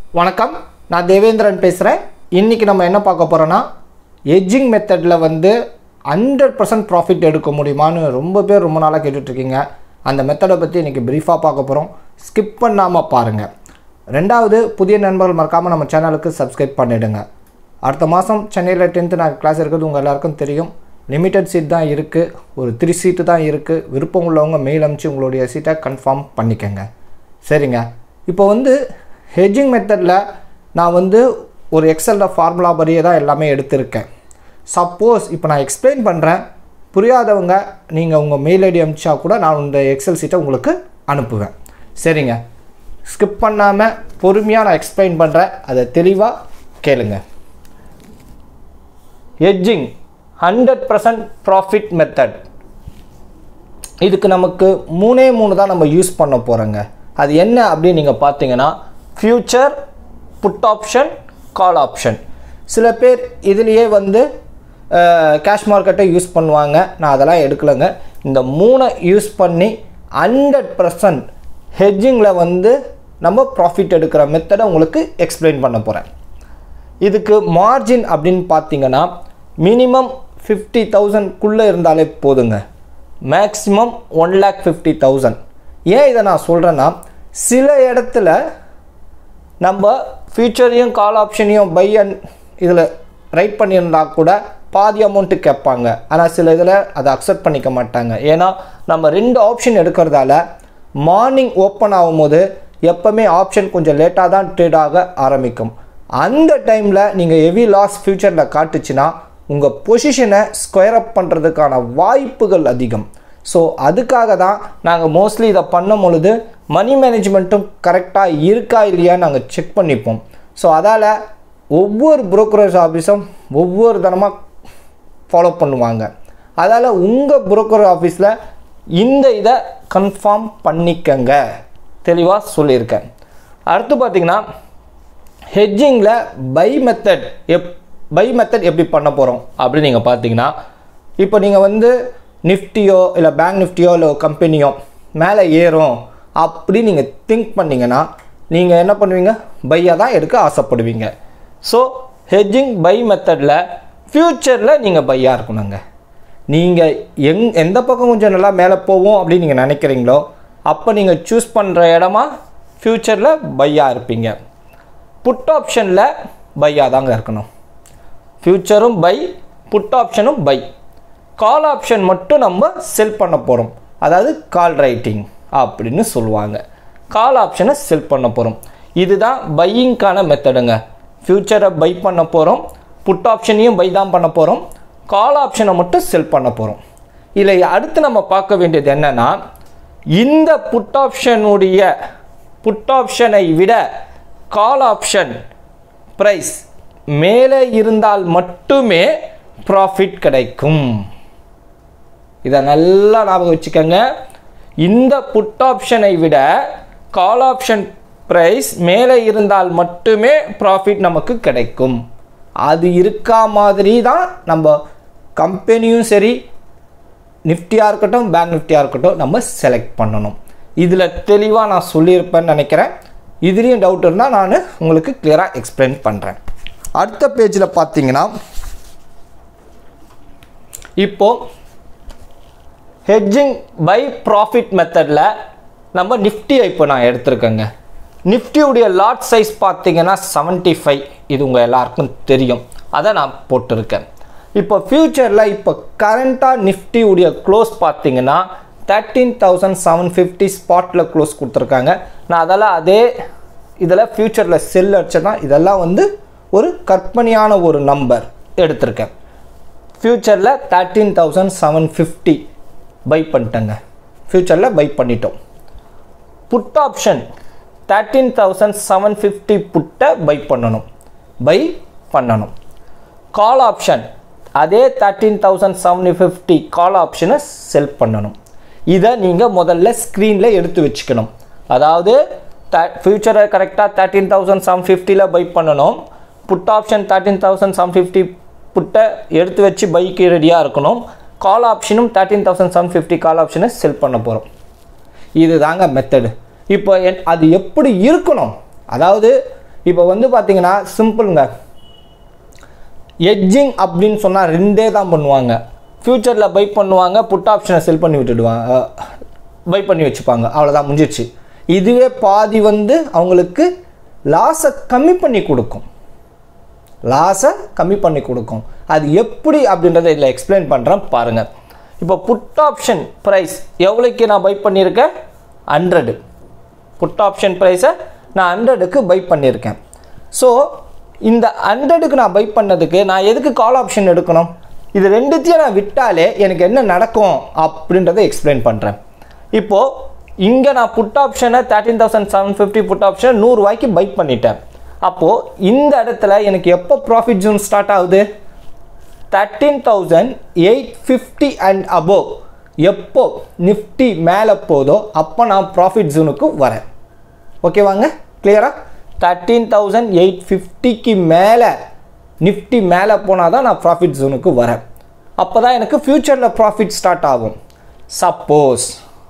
வணக்கம் நான் தேவேந்திரன் பேசுகிறேன் இன்றைக்கி நம்ம என்ன பார்க்க போகிறோன்னா எட்ஜிங் மெத்தடில் வந்து ஹண்ட்ரட் பர்சன்ட் ப்ராஃபிட் எடுக்க முடியுமான்னு ரொம்ப பேர் ரொம்ப நாளாக கேட்டுட்ருக்கீங்க அந்த மெத்தடை பற்றி இன்றைக்கி ப்ரீஃபாக பார்க்க போகிறோம் ஸ்கிப் பண்ணாமல் பாருங்கள் ரெண்டாவது புதிய நண்பர்கள் மறக்காமல் நம்ம சேனலுக்கு சப்ஸ்கிரைப் பண்ணிவிடுங்க அடுத்த மாதம் சென்னையில் டென்த்து நான் கிளாஸ் இருக்கிறது உங்கள் எல்லாருக்கும் தெரியும் லிமிட்டட் சீட் தான் இருக்குது ஒரு த்ரீ சீட்டு தான் இருக்குது விருப்பம் உள்ளவங்க மெயில் அனுப்பிச்சு உங்களுடைய சீட்டை கன்ஃபார்ம் பண்ணிக்கங்க சரிங்க இப்போ வந்து ஹெட்ஜிங் மெத்தடில் நான் வந்து ஒரு எக்ஸலில் ஃபார்முலா படியே தான் எல்லாமே எடுத்திருக்கேன் சப்போஸ் இப்போ நான் எக்ஸ்பிளைன் பண்ணுறேன் புரியாதவங்க நீங்கள் உங்கள் மெயில் ஐடி அனுப்பிச்சா கூட நான் இந்த எக்ஸல் சீட்டை உங்களுக்கு அனுப்புவேன் சரிங்க ஸ்கிப் பண்ணாமல் பொறுமையாக நான் எக்ஸ்பிளைன் பண்ணுறேன் அதை தெளிவாக கேளுங்க hedging hundred percent profit method இதுக்கு நமக்கு மூணே மூணு தான் நம்ம யூஸ் பண்ண போகிறோங்க அது என்ன அப்படின்னு நீங்கள் பார்த்தீங்கன்னா future put option call option சில பேர் இதுலேயே வந்து கேஷ் மார்க்கெட்டை யூஸ் பண்ணுவாங்க நான் அதெல்லாம் எடுக்கலைங்க இந்த மூணை யூஸ் பண்ணி ஹண்ட்ரட் பர்சன்ட் ஹெட்ஜிங்கில் வந்து நம்ம ப்ராஃபிட் எடுக்கிற மெத்தடை உங்களுக்கு எக்ஸ்பிளைன் பண்ண போகிறேன் இதுக்கு மார்ஜின் அப்படின்னு பார்த்தீங்கன்னா மினிமம் ஃபிஃப்டி தௌசண்ட்குள்ளே இருந்தாலே போதுங்க maximum one lakh fifty thousand ஏன் இதை நான் சொல்கிறேன்னா சில இடத்துல நம்ம ஃபியூச்சரையும் கால் ஆப்ஷனையும் பை அண்ட் இதில் ரைட் பண்ணியிருந்தா கூட பாதி அமௌண்ட்டு கேட்பாங்க ஆனால் சில இதில் அதை அக்செப்ட் பண்ணிக்க மாட்டாங்க ஏன்னா நம்ம ரெண்டு ஆப்ஷன் எடுக்கிறதால மார்னிங் ஓப்பன் ஆகும்போது எப்போவுமே ஆப்ஷன் கொஞ்சம் லேட்டாக தான் ட்ரேட் ஆக ஆரம்பிக்கும் அந்த டைமில் நீங்கள் ஹெவி லாஸ் ஃப்யூச்சரில் காட்டுச்சுன்னா உங்கள் பொசிஷனை ஸ்கொயர் அப் பண்ணுறதுக்கான வாய்ப்புகள் அதிகம் ஸோ அதுக்காக தான் நாங்கள் மோஸ்ட்லி இதை பண்ணும் பொழுது மணி மேனேஜ்மெண்ட்டும் கரெக்டாக இருக்கா இல்லையான்னு நாங்கள் செக் பண்ணிப்போம் ஸோ அதால் ஒவ்வொரு புரோக்கரேஜ் ஆஃபீஸும் ஒவ்வொரு தனமாக ஃபாலோ பண்ணுவாங்க அதால் உங்கள் புரோக்கர் ஆஃபீஸில் இந்த இதை கன்ஃபார்ம் பண்ணிக்கங்க தெளிவாக சொல்லியிருக்கேன் அடுத்து பார்த்தீங்கன்னா ஹெட்ஜிங்கில் பை மெத்தட் எப் பை மெத்தட் எப்படி பண்ண போகிறோம் அப்படின்னு நீங்கள் பார்த்தீங்கன்னா இப்போ நீங்கள் வந்து நிஃப்டியோ இல்லை பேங்க் நிஃப்டியோ இல்லை கம்பெனியோ மேலே ஏறும் அப்படி நீங்கள் திங்க் பண்ணிங்கன்னா நீங்கள் என்ன பண்ணுவீங்க பையாக தான் எடுக்க ஆசைப்படுவீங்க ஸோ ஹெட்ஜிங் பை மெத்தடில் ஃப்யூச்சரில் நீங்கள் பையாக இருக்கணுங்க நீங்கள் எங் எந்த பக்கம் கொஞ்சம் நல்லா மேலே போவோம் அப்படின்னு நீங்கள் நினைக்கிறீங்களோ அப்போ நீங்கள் சூஸ் பண்ணுற இடமா ஃப்யூச்சரில் பையாக இருப்பீங்க புட் ஆப்ஷனில் பையாக தாங்க இருக்கணும் ஃப்யூச்சரும் பை புட் ஆப்ஷனும் பை கால் ஆப்ஷன் மட்டும் நம்ம செல் பண்ண போகிறோம் அதாவது கால் ரைட்டிங் அப்படின்னு சொல்லுவாங்க கால் ஆப்ஷனை செல் பண்ண போகிறோம் இதுதான் பையிங்க்கான மெத்தடுங்க ஃப்யூச்சரை பை பண்ண போகிறோம் புட் ஆப்ஷனையும் பை தான் பண்ண போகிறோம் கால் ஆப்ஷனை மட்டும் செல் பண்ண போகிறோம் இதில் அடுத்து நம்ம பார்க்க வேண்டியது என்னென்னா இந்த புட் ஆப்ஷனுடைய புட் ஆப்ஷனை விட கால் ஆப்ஷன் ப்ரைஸ் மேலே இருந்தால் மட்டுமே ப்ராஃபிட் கிடைக்கும் இதை நல்லா ஞாபகம் வச்சுக்கோங்க இந்த புட் ஆப்ஷனை விட கால் ஆப்ஷன் ப்ரைஸ் மேலே இருந்தால் மட்டுமே ப்ராஃபிட் நமக்கு கிடைக்கும் அது இருக்கா மாதிரி தான் நம்ம கம்பெனியும் சரி நிஃப்டியாக இருக்கட்டும் பேங்க் நிஃப்டியாக இருக்கட்டும் நம்ம செலக்ட் பண்ணணும் இதில் தெளிவாக நான் சொல்லியிருப்பேன்னு நினைக்கிறேன் இதுலேயும் டவுட் இருந்தால் நான் உங்களுக்கு கிளியராக எக்ஸ்பிளைன் பண்ணுறேன் அடுத்த பேஜில் பார்த்தீங்கன்னா இப்போது ஹெட்ஜிங் பை ப்ராஃபிட் மெத்தடில் நம்ம நிஃப்டியை இப்போ நான் எடுத்திருக்கேங்க நிஃப்டியுடைய லாட் சைஸ் பார்த்தீங்கன்னா செவன்ட்டி ஃபைவ் இது உங்கள் எல்லாருக்கும் தெரியும் அதை நான் போட்டிருக்கேன் இப்போ ஃப்யூச்சரில் இப்போ கரண்ட்டாக நிஃப்டியுடைய க்ளோஸ் பார்த்தீங்கன்னா தேர்ட்டீன் தௌசண்ட் செவன் ஃபிஃப்டி ஸ்பாட்டில் க்ளோஸ் கொடுத்துருக்காங்க நான் அதெல்லாம் அதே இதில் ஃப்யூச்சரில் செல் அடிச்சதான் இதெல்லாம் வந்து ஒரு கற்பனையான ஒரு நம்பர் எடுத்திருக்கேன் ஃப்யூச்சரில் thirteen thousand seven fifty buy பண்ணிட்டேங்க ஃப்யூச்சரில் பை பண்ணிட்டோம் put option thirteen thousand seven fifty புட்டை பை பண்ணணும் பை பண்ணணும் கால் ஆப்ஷன் அதே thirteen thousand seven fifty call ஆப்ஷனை செல் பண்ணணும் இதை நீங்கள் முதல்ல ஸ்க்ரீனில் எடுத்து வச்சுக்கணும் அதாவது ஃப்யூச்சரை கரெக்டாக தேர்ட்டீன் தௌசண்ட் செவன் ஃபிஃப்டியில் பை பண்ணணும் put option thirteen thousand seven fifty புட்டை எடுத்து வச்சு பைக்கு ரெடியாக இருக்கணும் கால் ஆப்ஷனும் thirteen thousand seven fifty call ஆப்ஷனை செல் பண்ண போகிறோம் இது தாங்க மெத்தடு இப்போ என் அது எப்படி இருக்கணும் அதாவது இப்போ வந்து பார்த்தீங்கன்னா சிம்பிளுங்க எட்ஜிங் அப்படின்னு சொன்னால் ரெண்டே தான் பண்ணுவாங்க ஃப்யூச்சரில் பை பண்ணுவாங்க புட் ஆப்ஷனை செல் பண்ணி விட்டுடுவாங்க பை பண்ணி வச்சுப்பாங்க அவ்வளோதான் முடிஞ்சிடுச்சு இதுவே பாதி வந்து அவங்களுக்கு லாஸை கம்மி பண்ணி கொடுக்கும் லாஸை கம்மி பண்ணி கொடுக்கும் அது எப்படி அப்படின்றத இதில் எக்ஸ்பிளைன் பண்ணுறேன் பாருங்கள் இப்போ புட் ஆப்ஷன் ப்ரைஸ் எவ்வளோக்கு நான் பை பண்ணியிருக்கேன் ஹண்ட்ரடு புட் ஆப்ஷன் ப்ரைஸை நான் ஹண்ட்ரடுக்கு பை பண்ணியிருக்கேன் ஸோ இந்த ஹண்ட்ரடுக்கு நான் பை பண்ணதுக்கு நான் எதுக்கு கால் ஆப்ஷன் எடுக்கணும் இது ரெண்டுத்தையும் நான் விட்டாலே எனக்கு என்ன நடக்கும் அப்படின்றத எக்ஸ்பிளைன் பண்ணுறேன் இப்போது இங்கே நான் புட் ஆப்ஷனை thirteen thousand seven fifty put ஆப்ஷனை நூறுரூவாய்க்கு பை பண்ணிட்டேன் அப்போது இந்த இடத்துல எனக்கு எப்போ ப்ராஃபிட் ஜோன் ஸ்டார்ட் ஆகுது thirteen thousand eight fifty and above எப்போ நிஃப்டி மேலே போதோ அப்போ நான் ப்ராஃபிட் ஜோனுக்கு வரேன் ஓகேவாங்க கிளியரா தேர்ட்டீன் தௌசண்ட் எயிட் ஃபிஃப்டிக்கு மேலே நிஃப்டி மேலே போனால் தான் நான் ப்ராஃபிட் ஜோனுக்கு வரேன் அப்போ தான் எனக்கு ஃப்யூச்சரில் ப்ராஃபிட் ஸ்டார்ட் ஆகும் சப்போஸ்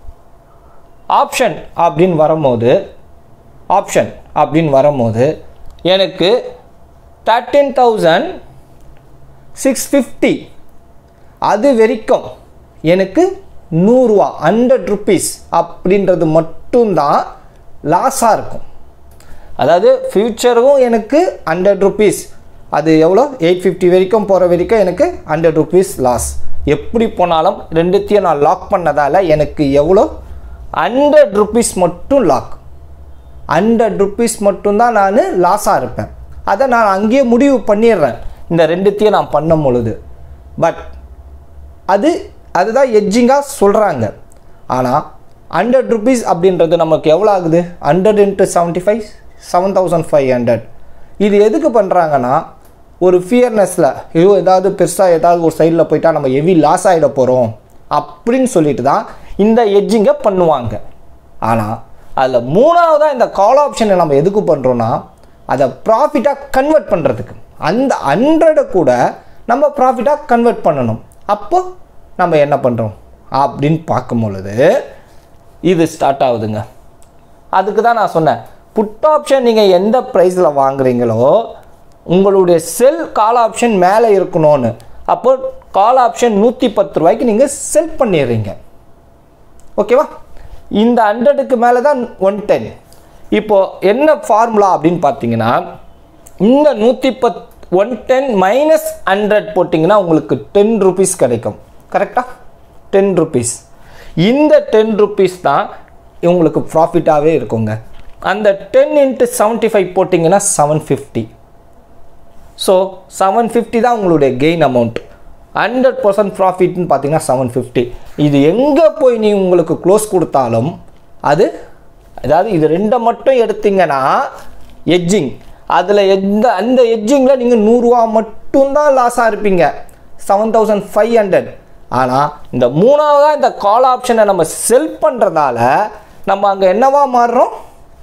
ஆப்ஷன் அப்படின்னு வரும்போது ஆப்ஷன் அப்படின்னு வரும்போது எனக்கு தேர்ட்டீன் தௌசண்ட் சிக்ஸ் ஃபிஃப்டி அது வரைக்கும் எனக்கு நூறுரூவா ஹண்ட்ரட் ருபீஸ் அப்படின்றது மட்டும்தான் லாஸாக இருக்கும் அதாவது ஃப்யூச்சரும் எனக்கு ஹண்ட்ரட் ருபீஸ் அது எவ்வளோ எயிட் ஃபிஃப்டி வரைக்கும் போகிற வரைக்கும் எனக்கு ஹண்ட்ரட் ருபீஸ் லாஸ் எப்படி போனாலும் ரெண்டுத்தையும் நான் லாக் பண்ணதால் எனக்கு எவ்வளோ ஹண்ட்ரட் ருபீஸ் மட்டும் லாக் ஹண்ட்ரட் ருபீஸ் மட்டும்தான் நான் லாஸாக இருப்பேன் அதை நான் அங்கேயே முடிவு பண்ணிடுறேன் இந்த ரெண்டுத்தையும் நான் பண்ணும் பொழுது பட் அது அதுதான் எட்ஜிங்காக சொல்கிறாங்க ஆனால் ஹண்ட்ரட் ருபீஸ் அப்படின்றது நமக்கு எவ்வளோ ஆகுது hundred into seventy five seven thousand five hundred இது எதுக்கு பண்ணுறாங்கன்னா ஒரு ஃபியர்னஸில் ஐயோ ஏதாவது பெருசாக ஏதாவது ஒரு சைடில் போயிட்டா நம்ம ஹெவி லாஸ் ஆகிட போகிறோம் அப்படின்னு சொல்லிட்டு தான் இந்த எட்ஜிங்கை பண்ணுவாங்க ஆனால் அதில் மூணாவதாக இந்த கால் ஆப்ஷனை நம்ம எதுக்கு பண்ணுறோன்னா அதை ப்ராஃபிட்டாக கன்வெர்ட் பண்ணுறதுக்கு அந்த ஹண்ட்ரடை கூட நம்ம ப்ராஃபிட்டாக கன்வெர்ட் பண்ணணும் அப்போ நம்ம என்ன பண்ணுறோம் அப்படின்னு பார்க்கும் பொழுது இது ஸ்டார்ட் ஆகுதுங்க அதுக்கு தான் நான் சொன்னேன் புட் ஆப்ஷன் நீங்கள் எந்த ப்ரைஸில் வாங்குறீங்களோ உங்களுடைய செல் கால் ஆப்ஷன் மேலே இருக்கணும்னு அப்போ கால் ஆப்ஷன் நூற்றி பத்து ரூபாய்க்கு நீங்கள் செல் பண்ணிடுறீங்க ஓகேவா இந்த ஹண்ட்ரடுக்கு மேலே தான் ஒன் டென் இப்போது என்ன ஃபார்முலா அப்படின்னு பார்த்தீங்கன்னா இந்த நூற்றி பத் ஒன் டென் மைனஸ் ஹண்ட்ரட் போட்டிங்கன்னா உங்களுக்கு டென் ருபீஸ் கிடைக்கும் கரெக்டாக டென் ருபீஸ் இந்த டென் ருபீஸ் தான் உங்களுக்கு ப்ராஃபிட்டாகவே இருக்குங்க அந்த டென் இன்ட்டு செவன்ட்டி ஃபைவ் போட்டிங்கன்னா seven fifty so seven fifty தான் உங்களுடைய கெயின் அமௌண்ட் ஹண்ட்ரட் பர்சன்ட் ப்ராஃபிட்னு பார்த்தீங்கன்னா செவன் ஃபிஃப்டி இது எங்கே போய் நீ உங்களுக்கு க்ளோஸ் கொடுத்தாலும் அது அதாவது இது ரெண்டை மட்டும் எடுத்தீங்கன்னா எட்ஜிங் அதில் எந்த அந்த எட்ஜிங்கில் நீங்கள் நூறுரூவா மட்டும்தான் லாஸாக இருப்பீங்க செவன் தௌசண்ட் ஃபைவ் ஹண்ட்ரட் ஆனால் இந்த மூணாவதாக இந்த கால் ஆப்ஷனை நம்ம செல் பண்ணுறதால நம்ம அங்கே என்னவா மாறுறோம்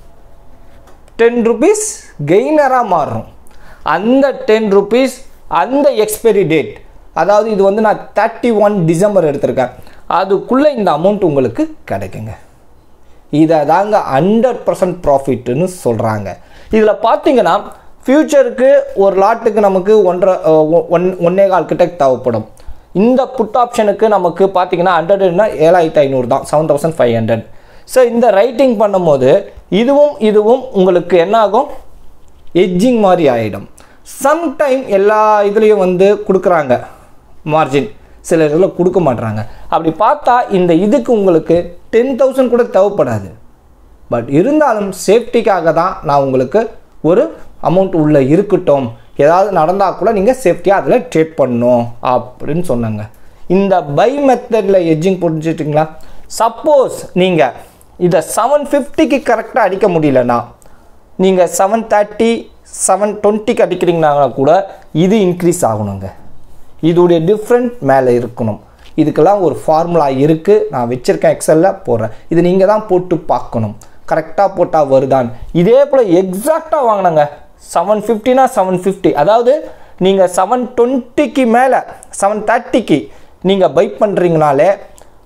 டென் ருபீஸ் கெய்னராக மாறுறோம் அந்த டென் ருபீஸ் அந்த எக்ஸ்பைரி டேட் அதாவது இது வந்து நான் தேர்ட்டி ஒன் டிசம்பர் எடுத்திருக்கேன் அதுக்குள்ளே இந்த அமௌண்ட் உங்களுக்கு கிடைக்குங்க இதை தாங்க ஹண்ட்ரட் பர்சன்ட் ப்ராஃபிட்னு சொல்கிறாங்க இதில் பார்த்தீங்கன்னா ஃப்யூச்சருக்கு ஒரு லாட்டுக்கு நமக்கு ஒன்றரை அஹ், ஒன் ஒன்னே கால் கிட்ட தேவைப்படும் இந்த புட் ஆப்ஷனுக்கு நமக்கு பார்த்தீங்கன்னா ஹண்ட்ரட்னா ஏழாயிரத்தி ஐநூறு தான் seven thousand five hundred so இந்த ரைட்டிங் பண்ணும்போது இதுவும் இதுவும் உங்களுக்கு என்ன ஆகும் எட்ஜிங் மாதிரி ஆகிடும் சம்டைம் எல்லா இதுலேயும் வந்து கொடுக்குறாங்க மார்ஜின் சில இதில் கொடுக்க மாட்றாங்க அப்படி பார்த்தா இந்த இதுக்கு உங்களுக்கு டென் தௌசண்ட் கூட தேவைப்படாது பட் இருந்தாலும் சேஃப்டிக்காக தான் நான் உங்களுக்கு ஒரு அமௌண்ட் உள்ளே இருக்கட்டும் ஏதாவது நடந்தால் கூட நீங்கள் சேஃப்டியாக அதில் ட்ரேட் பண்ணணும் அப்படின்னு சொன்னாங்க இந்த பை மெத்தடில் எட்ஜிங் புரிஞ்சுட்டிங்களா சப்போஸ் நீங்கள் இதை செவன் ஃபிஃப்டிக்கு கரெக்டாக அடிக்க முடியலன்னா நீங்கள் செவன் தேர்ட்டி செவன் டுவெண்ட்டிக்கு அடிக்கிறீங்கன்னா கூட இது இன்க்ரீஸ் ஆகணுங்க இதோடைய டிஃப்ரெண்ட் மேலே இருக்கணும் இதுக்கெல்லாம் ஒரு ஃபார்முலா இருக்குது நான் வச்சுருக்கேன் எக்ஸலில் போடுறேன் இது நீங்கள் தான் போட்டு பார்க்கணும் கரெக்டாக போட்டால் வருதான் இதே போல் எக்ஸாக்டாக வாங்கினாங்க செவன் ஃபிஃப்டினா செவன் ஃபிஃப்டி அதாவது நீங்கள் செவன் டுவெண்ட்டிக்கு மேலே செவன் தேர்ட்டிக்கு நீங்கள் பை பண்ணுறீங்கனாலே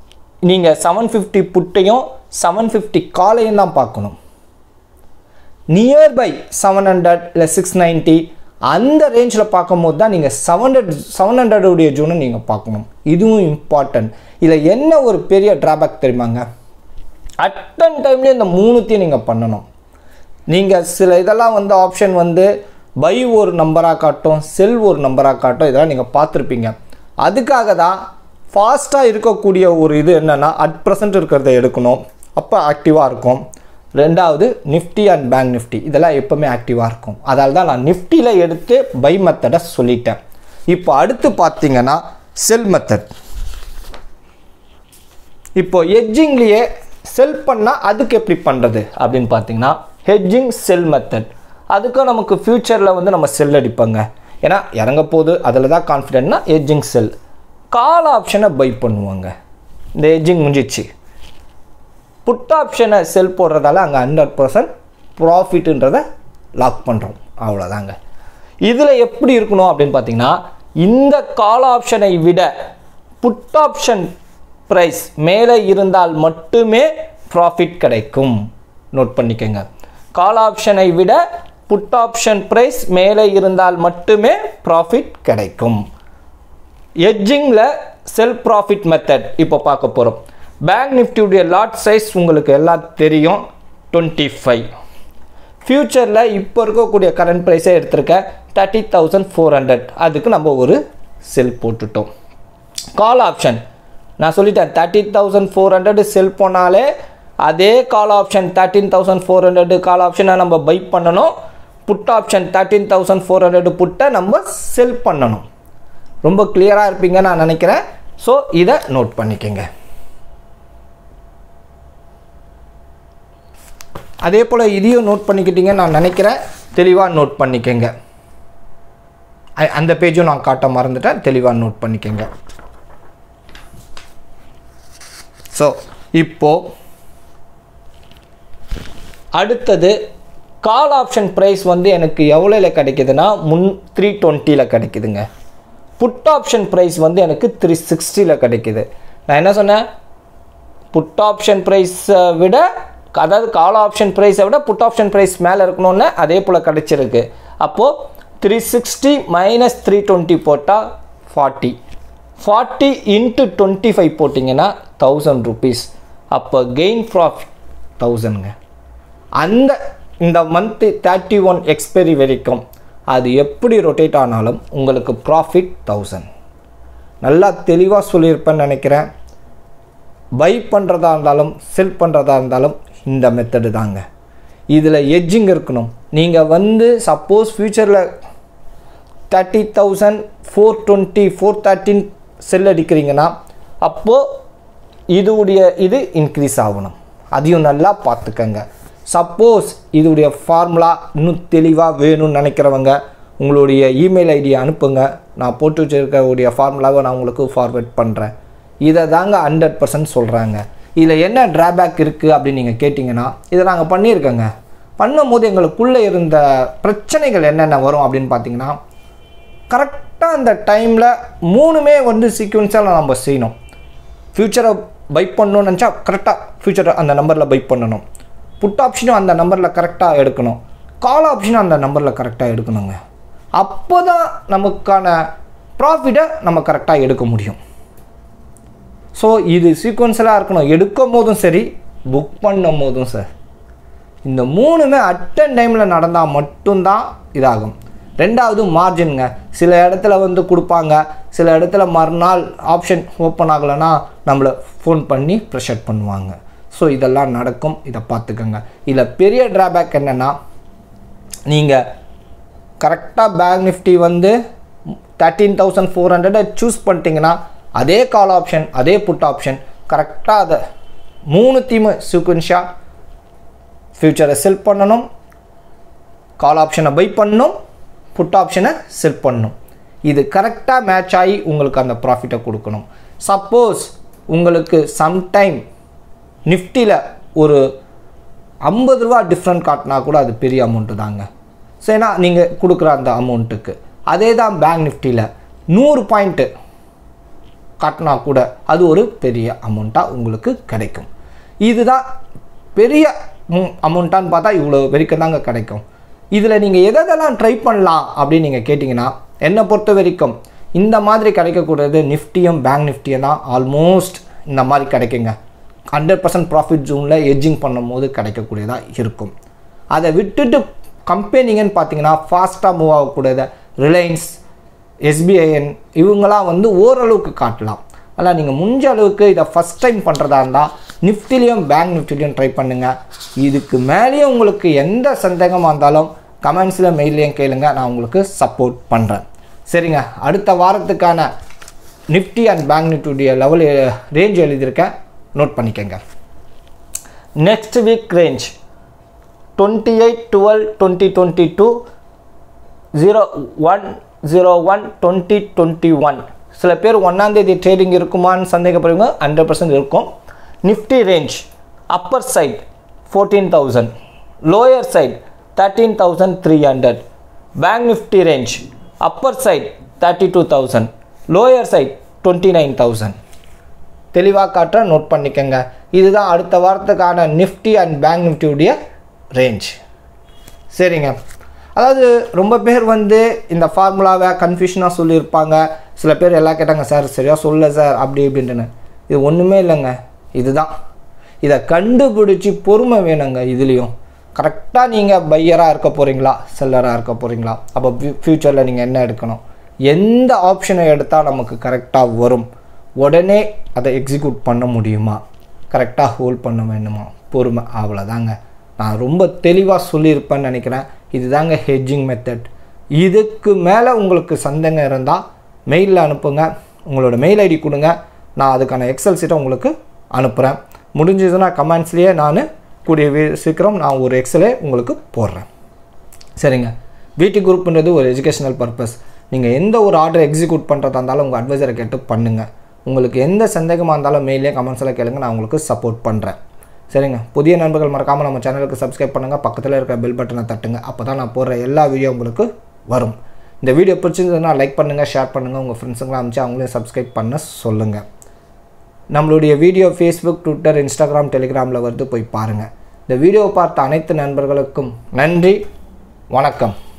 நீங்கள் செவன் ஃபிஃப்டி புட்டையும் செவன் ஃபிஃப்டி காலையும் தான் பார்க்கணும் நியர்பை செவன் ஹண்ட்ரட் இல்லை சிக்ஸ் நைன்ட்டி அந்த ரேஞ்சில் பார்க்கும்போது தான் நீங்கள் செவன் ஹண்ட்ரட் செவன் ஹண்ட்ரடுடைய ஜோனை நீங்கள் பார்க்கணும் இதுவும் இம்பார்ட்டன்ட் இதில் என்ன ஒரு பெரிய ட்ராபேக் தெரியுமாங்க அட்டன் டைம்லேயே இந்த மூணுத்தையும் நீங்கள் பண்ணணும் நீங்கள் சில இதெல்லாம் வந்து ஆப்ஷன் வந்து பை ஒரு நம்பராக காட்டும் செல் ஒரு நம்பராக காட்டும் இதெல்லாம் நீங்கள் பார்த்துருப்பீங்க அதுக்காக தான் ஃபாஸ்ட்டாக இருக்கக்கூடிய ஒரு இது என்னென்னா அட் ப்ரெசன்ட் இருக்கிறத எடுக்கணும் அப்போ ஆக்டிவாக இருக்கும் ரெண்டாவது நிஃப்டி அண்ட் பேங்க் நிஃப்டி இதெல்லாம் எப்போவுமே ஆக்டிவாக இருக்கும் அதால் தான் நான் நிஃப்டியில் எடுத்து பை மெத்தடை சொல்லிட்டேன் இப்போ அடுத்து பார்த்தீங்கன்னா செல் மெத்தட் இப்போ ஹெட்ஜிங்லேயே செல் பண்ணால் அதுக்கு எப்படி பண்ணுறது அப்படின்னு பார்த்தீங்கன்னா ஹெட்ஜிங் செல் மெத்தட் அதுக்கும் நமக்கு ஃப்யூச்சரில் வந்து நம்ம செல் அடிப்போங்க ஏன்னா இறங்க போகுது அதில் தான் கான்ஃபிடென்ட்னா ஹெட்ஜிங் செல் கால் ஆப்ஷனை பை பண்ணுவாங்க இந்த ஹெட்ஜிங் முடிஞ்சிச்சு புட் ஆப்ஷனை செல் போடுறதால அங்கே ஹண்ட்ரட் பர்சன்ட் ப்ராஃபிட்டுன்றதை லாக் பண்ணுறோம் அவ்வளோதாங்க இதில் எப்படி இருக்கணும் அப்படின்னு பார்த்தீங்கன்னா இந்த கால் ஆப்ஷனை விட புட் ஆப்ஷன் ப்ரைஸ் மேலே இருந்தால் மட்டுமே ப்ராஃபிட் கிடைக்கும் நோட் பண்ணிக்கோங்க கால் ஆப்ஷனை விட புட் ஆப்ஷன் ப்ரைஸ் மேலே இருந்தால் மட்டுமே ப்ராஃபிட் கிடைக்கும் எட்ஜிங்கில் செல் ப்ராஃபிட் மெத்தட் இப்போ பார்க்க போகிறோம் பேங்க் நிஃப்டியுடைய லாட் சைஸ் உங்களுக்கு எல்லாம் தெரியும் டுவெண்ட்டி ஃபைவ் ஃப்யூச்சரில் இப்போ இருக்கக்கூடிய கரண்ட் ப்ரைஸே எடுத்திருக்கேன் தேர்ட்டி தௌசண்ட் ஃபோர் ஹண்ட்ரட் அதுக்கு நம்ம ஒரு செல் போட்டுட்டோம் கால் ஆப்ஷன் நான் சொல்லிட்டேன் thirty thousand four hundred sell போனாலே அதே call option thirteen thousand four hundred call ஆப்ஷனை நம்ம பை பண்ணணும் put option thirteen thousand four hundred புட்டை நம்ம செல் பண்ணணும் ரொம்ப கிளியராக இருப்பீங்கன்னு நான் நினைக்கிறேன் ஸோ இதை நோட் பண்ணிக்கோங்க அதே போல் இதையும் நோட் பண்ணிக்கிட்டீங்கன்னு நான் நினைக்கிறேன் தெளிவாக நோட் பண்ணிக்கோங்க அ- அந்த பேஜும் நான் காட்ட மறந்துட்டேன் தெளிவாக நோட் பண்ணிக்கோங்க ஸோ இப்போ அடுத்தது கால் ஆப்ஷன் ப்ரைஸ் வந்து எனக்கு எவ்வளோல கிடைக்குதுன்னா முன் த்ரீ டுவெண்ட்டியில் கிடைக்குதுங்க புட் ஆப்ஷன் ப்ரைஸ் வந்து எனக்கு த்ரீ சிக்ஸ்டியில் கிடைக்குது நான் என்ன சொன்னேன் புட் ஆப்ஷன் ப்ரைஸை விட அதாவது கால் ஆப்ஷன் ப்ரைஸை விட புட் ஆப்ஷன் ப்ரைஸ் மேலே இருக்கணும்னு அதே போல் கிடச்சிருக்கு அப்போது three sixty minus three twenty போட்டால் forty forty into twenty five போட்டிங்கன்னா தௌசண்ட் ருபீஸ் அப்போ கெயின் ப்ராஃபிட் தௌசண்ட்ங்க அந்த இந்த மந்த்து தேர்ட்டி ஒன் எக்ஸ்பைரி வரைக்கும் அது எப்படி ரொட்டேட் ஆனாலும் உங்களுக்கு ப்ராஃபிட் தௌசண்ட் நல்லா தெளிவாக சொல்லியிருப்பேன்னு நினைக்கிறேன் பை பண்ணுறதா இருந்தாலும் செல் பண்ணுறதா இருந்தாலும் இந்த மெத்தடு தாங்க இதில் எட்ஜிங் இருக்கணும் நீங்கள் வந்து சப்போஸ் ஃப்யூச்சரில் thirty thousand four twenty four thirteen sell அடிக்கிறீங்கன்னா அப்போது இதுவுடைய இது இன்க்ரீஸ் ஆகணும் அதையும் நல்லா பார்த்துக்கங்க சப்போஸ் இதுடைய ஃபார்முலா இன்னும் தெளிவாக வேணும்னு நினைக்கிறவங்க உங்களுடைய இமெயில் ஐடியை அனுப்புங்க நான் போட்டு வச்சிருக்கக்கூடிய ஃபார்முலாவை நான் உங்களுக்கு ஃபார்வேர்ட் பண்ணுறேன் இதை தாங்க ஹண்ட்ரட் பர்சன்ட் சொல்கிறாங்க இதில் என்ன ட்ராபேக் இருக்குது அப்படின்னு நீங்கள் கேட்டிங்கன்னா இதை நாங்கள் பண்ணியிருக்கோங்க பண்ணும்போது எங்களுக்குள்ளே இருந்த பிரச்சனைகள் என்னென்ன வரும் அப்படின்னு பார்த்தீங்கன்னா கரெக்டாக அந்த டைமில் மூணுமே வந்து சீக்வன்ஸாக நம்ம செய்யணும் ஃப்யூச்சரை பை பண்ணணும்னு நினச்சா கரெக்டாக ஃப்யூச்சரை அந்த நம்பரில் பை பண்ணணும் புட் ஆப்ஷனும் அந்த நம்பரில் கரெக்டாக எடுக்கணும் கால் ஆப்ஷனும் அந்த நம்பரில் கரெக்டாக எடுக்கணுங்க அப்போ தான் நமக்கான ப்ராஃபிட்டை நம்ம கரெக்டாக எடுக்க முடியும் ஸோ இது சீக்வன்ஸலாக இருக்கணும் எடுக்கும் போதும் சரி புக் பண்ணும் போதும் சார் இந்த மூணுமே அட்டன் டைமில் நடந்தால் மட்டும்தான் இதாகும் ரெண்டாவது மார்ஜின்ங்க சில இடத்துல வந்து கொடுப்பாங்க சில இடத்துல மறுநாள் ஆப்ஷன் ஓப்பன் ஆகலைன்னா நம்மளை ஃபோன் பண்ணி ப்ரெஷர் பண்ணுவாங்க ஸோ இதெல்லாம் நடக்கும் இதை பார்த்துக்கோங்க இதில் பெரிய ட்ராபேக் என்னென்னா நீங்கள் கரெக்டாக பேங்க் நிஃப்டி வந்து தேர்ட்டீன் தௌசண்ட் ஃபோர் ஹண்ட்ரடை சூஸ் பண்ணிட்டீங்கன்னா அதே கால் ஆப்ஷன் அதே புட் ஆப்ஷன் கரெக்டாக அதை மூணுத்தையுமே சீக்வன்ஷாக ஃப்யூச்சரை செல் பண்ணணும் கால் ஆப்ஷனை பை பண்ணணும் புட் ஆப்ஷனை செல் பண்ணணும் இது கரெக்டாக மேட்ச் ஆகி உங்களுக்கு அந்த ப்ராஃபிட்டை கொடுக்கணும் சப்போஸ் உங்களுக்கு சம்டைம் நிஃப்டியில் ஒரு ஐம்பது ரூபா டிஃப்ரெண்ட் காட்டினா கூட அது பெரிய அமௌண்ட்டு தாங்க ஸோ ஏன்னா நீங்கள் கொடுக்குற அந்த அமௌண்ட்டுக்கு அதே தான் பேங்க் நிஃப்டியில் நூறு பாயிண்ட்டு காட்டினா கூட அது ஒரு பெரிய அமௌண்ட்டாக உங்களுக்கு கிடைக்கும் இதுதான் பெரிய அமௌண்ட்டான்னு பார்த்தா இவ்வளோ வரைக்கும் தாங்க கிடைக்கும் இதில் நீங்கள் எதெல்லாம் ட்ரை பண்ணலாம் அப்படின்னு நீங்கள் கேட்டிங்கன்னா என்னை பொறுத்த வரைக்கும் இந்த மாதிரி கிடைக்கக்கூடியது நிஃப்டியும் பேங்க் நிஃப்டியும் தான் ஆல்மோஸ்ட் இந்த மாதிரி கிடைக்குங்க ஹண்ட்ரட் பர்சன்ட் ப்ராஃபிட் ஜோனில் எட்ஜிங் பண்ணும்போது கிடைக்கக்கூடியதாக இருக்கும் அதை விட்டுட்டு கம்பெனிங்கன்னு பார்த்தீங்கன்னா ஃபாஸ்ட்டாக மூவ் ஆகக்கூடியத ரிலையன்ஸ் எஸ்பிஐஎன் இவங்களாம் வந்து ஓரளவுக்கு காட்டலாம் ஆனால் நீங்கள் முடிஞ்ச அளவுக்கு இதை ஃபஸ்ட் டைம் பண்ணுறதா இருந்தால் நிஃப்டிலையும் பேங்க் நிஃப்டிலையும் ட்ரை பண்ணுங்கள் இதுக்கு மேலேயும் உங்களுக்கு எந்த சந்தேகமாக இருந்தாலும் கமெண்ட்ஸில் மெயிலையும் கேளுங்க நான் உங்களுக்கு சப்போர்ட் பண்ணுறேன் சரிங்க அடுத்த வாரத்துக்கான நிஃப்டி அண்ட் பேங்க் நிஃப்டியுடைய லெவல் ரேஞ்ச் எழுதியிருக்கேன் நோட் பண்ணிக்கோங்க next week range twenty eight twelve twenty twenty two zero one zero one twenty twenty one சில பேர் ஒன்றாந்தேதி ட்ரேடிங் இருக்குமான்னு சந்தேகப்படுவீங்க ஹண்ட்ரட் பர்சன்ட் இருக்கும் Nifty range upper side fourteen thousand lower side thirteen thousand three hundred bank Nifty range upper side thirty two thousand lower side twenty nine thousand தெளிவாக காட்டுறேன் note பண்ணிக்கோங்க இதுதான் அடுத்த வாரத்துக்கான நிஃப்டி அண்ட் பேங்க் நிஃப்டியுடைய range சரிங்க அதாவது ரொம்ப பேர் வந்து இந்த ஃபார்முலாவை கன்ஃபியூஷனாக சொல்லியிருப்பாங்க சில பேர் எல்லாம் கேட்டாங்க சார் சரியாக சொல்ல சார் அப்படி இப்படின்ட்டுன்னு இது ஒன்றுமே இல்லைங்க இதுதான் இதை கண்டுபிடிச்சி பொறுமை வேணுங்க இதுலேயும் கரெக்டாக நீங்கள் பையராக இருக்க போகிறீங்களா செல்லராக இருக்க போகிறீங்களா அப்போ ஃப்யூச்சரில் நீங்கள் என்ன எடுக்கணும் எந்த ஆப்ஷனை எடுத்தால் நமக்கு கரெக்டாக வரும் உடனே அதை எக்ஸிக்யூட் பண்ண முடியுமா கரெக்டாக ஹோல்ட் பண்ண வேணுமா பொறுமை அவ்வளோதாங்க நான் ரொம்ப தெளிவாக சொல்லியிருப்பேன்னு நினைக்கிறேன் இதுதாங்க ஹெட்ஜிங் மெத்தட் இதுக்கு மேலே உங்களுக்கு சந்தேகம் இருந்தால் மெயிலில் அனுப்புங்க உங்களோட மெயில் ஐடி கொடுங்க நான் அதுக்கான எக்ஸல் சீட்டை உங்களுக்கு அனுப்புகிறேன் முடிஞ்சதுன்னா கமெண்ட்ஸ்லேயே நான் கூடிய வி- சீக்கிரம் நான் ஒரு எக்ஸலே உங்களுக்கு போடுறேன் சரிங்க வீட்டு குரூப்ன்றது ஒரு எஜுகேஷனல் பர்பஸ் நீங்கள் எந்த ஒரு ஆர்டர் எக்ஸிக்யூட் பண்ணுறதா இருந்தாலும் உங்கள் அட்வைசரை கேட்டு பண்ணுங்கள் உங்களுக்கு எந்த சந்தேகமாக இருந்தாலும் மெயிலே கமெண்ட்ஸில் கேளுங்க நான் உங்களுக்கு சப்போர்ட் பண்ணுறேன் சரிங்க புதிய நண்பர்கள் மறக்காமல் நம்ம சேனலுக்கு சப்ஸ்கிரைப் பண்ணுங்கள் பக்கத்தில் இருக்க பெல் பட்டனை தட்டுங்க அப்போ தான் நான் போடுற எல்லா வீடியோ உங்களுக்கு வரும் இந்த வீடியோ பிடிச்சிருந்ததுன்னா லைக் பண்ணுங்கள் ஷேர் பண்ணுங்கள் உங்கள் ஃப்ரெண்ட்ஸுங்களாம் அனுப்பிச்சு அவங்களையும் சப்ஸ்கிரைப் பண்ண சொல்லுங்கள் நம்மளுடைய வீடியோ ஃபேஸ்புக் ட்விட்டர் இன்ஸ்டாகிராம் டெலிகிராமில் வருது போய் பாருங்கள் இந்த வீடியோ பார்த்த அனைத்து நண்பர்களுக்கும் நன்றி வணக்கம்